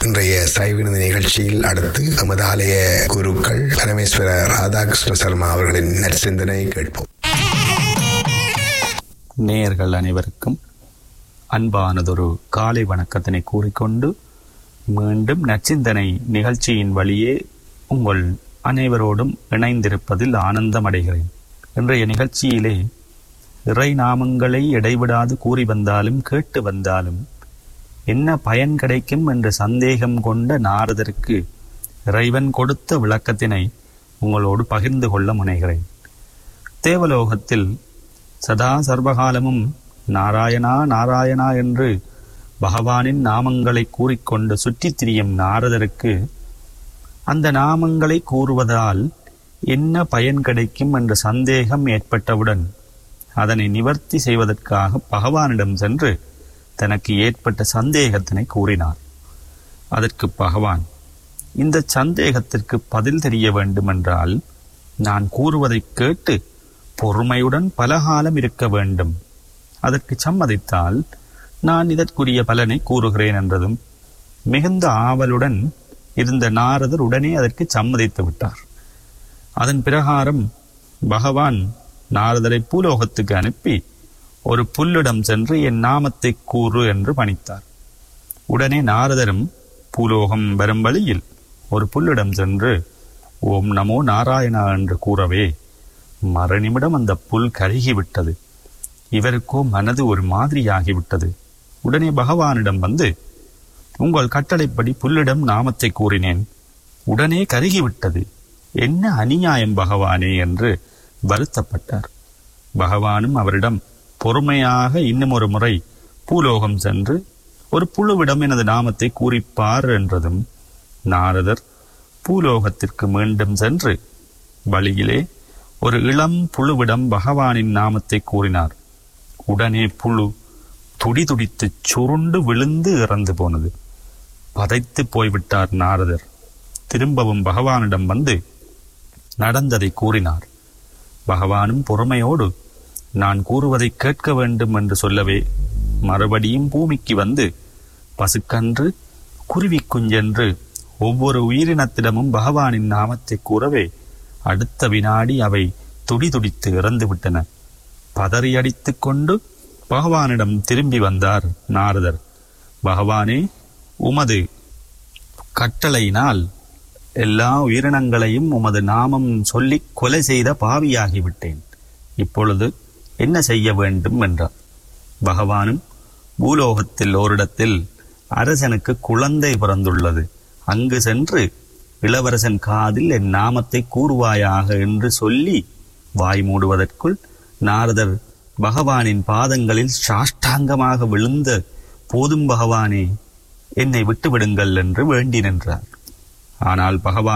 இன்றைய சைவினது நிகழ்ச்சியில் அடுத்து நமது ஆலய குருக்கள் பரமேஸ்வர ராதாகிருஷ்ண சர்மா அவர்களின் நற்சிந்தனை கேட்போம் நேயர்கள் அனைவருக்கும் அன்பானதொரு காலை வணக்கத்தினை கூறிக்கொண்டு மீண்டும் நச்சிந்தனை நிகழ்ச்சியின் வழியே உங்கள் அனைவரோடும் இணைந்திருப்பதில் ஆனந்தம் அடைகிறேன் இன்றைய நிகழ்ச்சியிலே இறை நாமங்களை இடைவிடாது கூறி வந்தாலும் கேட்டு வந்தாலும் என்ன பயன் கிடைக்கும் என்ற சந்தேகம் கொண்ட நாரதருக்கு இறைவன் கொடுத்த விளக்கத்தினை உங்களோடு பகிர்ந்து கொள்ள முனைகிறேன் தேவலோகத்தில் சதா சர்வகாலமும் நாராயணா நாராயணா என்று பகவானின் நாமங்களை கூறிக்கொண்டு சுற்றித் திரியும் நாரதருக்கு அந்த நாமங்களை கூறுவதால் என்ன பயன் கிடைக்கும் என்ற சந்தேகம் ஏற்பட்டவுடன் அதனை நிவர்த்தி செய்வதற்காக பகவானிடம் சென்று தனக்கு ஏற்பட்ட சந்தேகத்தினை கூறினார் அதற்கு பகவான் இந்த சந்தேகத்திற்கு பதில் தெரிய வேண்டுமென்றால் நான் கூறுவதைக் கேட்டு பொறுமையுடன் பலகாலம் இருக்க வேண்டும் அதற்கு சம்மதித்தால் நான் இதற்குரிய பலனை கூறுகிறேன் என்றதும் மிகுந்த ஆவலுடன் இருந்த நாரதர் உடனே அதற்கு சம்மதித்து விட்டார் அதன் பிரகாரம் பகவான் நாரதரை பூலோகத்துக்கு அனுப்பி ஒரு புல்லிடம் சென்று என் நாமத்தை கூறு என்று பணித்தார் உடனே நாரதரும் பூலோகம் வரும் வழியில் ஒரு புல்லிடம் சென்று ஓம் நமோ நாராயணா என்று கூறவே மறுநிமிடம் அந்த புல் கருகிவிட்டது இவருக்கோ மனது ஒரு மாதிரியாகிவிட்டது உடனே பகவானிடம் வந்து உங்கள் கட்டளைப்படி புல்லிடம் நாமத்தை கூறினேன் உடனே கருகிவிட்டது என்ன அநியாயம் பகவானே என்று வருத்தப்பட்டார் பகவானும் அவரிடம் பொறுமையாக இன்னும் ஒரு முறை பூலோகம் சென்று ஒரு புழுவிடம் எனது நாமத்தை கூறிப்பார் என்றதும் நாரதர் பூலோகத்திற்கு மீண்டும் சென்று வழியிலே ஒரு இளம் புழுவிடம் பகவானின் நாமத்தை கூறினார் உடனே புழு துடிதுடித்து சுருண்டு விழுந்து இறந்து போனது பதைத்து போய்விட்டார் நாரதர் திரும்பவும் பகவானிடம் வந்து நடந்ததை கூறினார் பகவானும் பொறுமையோடு நான் கூறுவதை கேட்க வேண்டும் என்று சொல்லவே மறுபடியும் பூமிக்கு வந்து பசுக்கன்று குருவி குஞ்சென்று ஒவ்வொரு உயிரினத்திடமும் பகவானின் நாமத்தை கூறவே அடுத்த வினாடி அவை துடிதுடித்து இறந்துவிட்டன பதறியடித்துக் கொண்டு பகவானிடம் திரும்பி வந்தார் நாரதர் பகவானே உமது கட்டளையினால் எல்லா உயிரினங்களையும் உமது நாமம் சொல்லி கொலை செய்த பாவியாகிவிட்டேன் இப்பொழுது என்ன செய்ய வேண்டும் என்றார் பகவானும் பூலோகத்தில் ஓரிடத்தில் அரசனுக்கு குழந்தை பிறந்துள்ளது அங்கு சென்று இளவரசன் காதில் என் நாமத்தை கூறுவாயாக என்று சொல்லி வாய் மூடுவதற்குள் நாரதர் பகவானின் பாதங்களில் சாஷ்டாங்கமாக விழுந்த போதும் பகவானே என்னை விட்டுவிடுங்கள் என்று வேண்டி நின்றார் ஆனால் பகவான்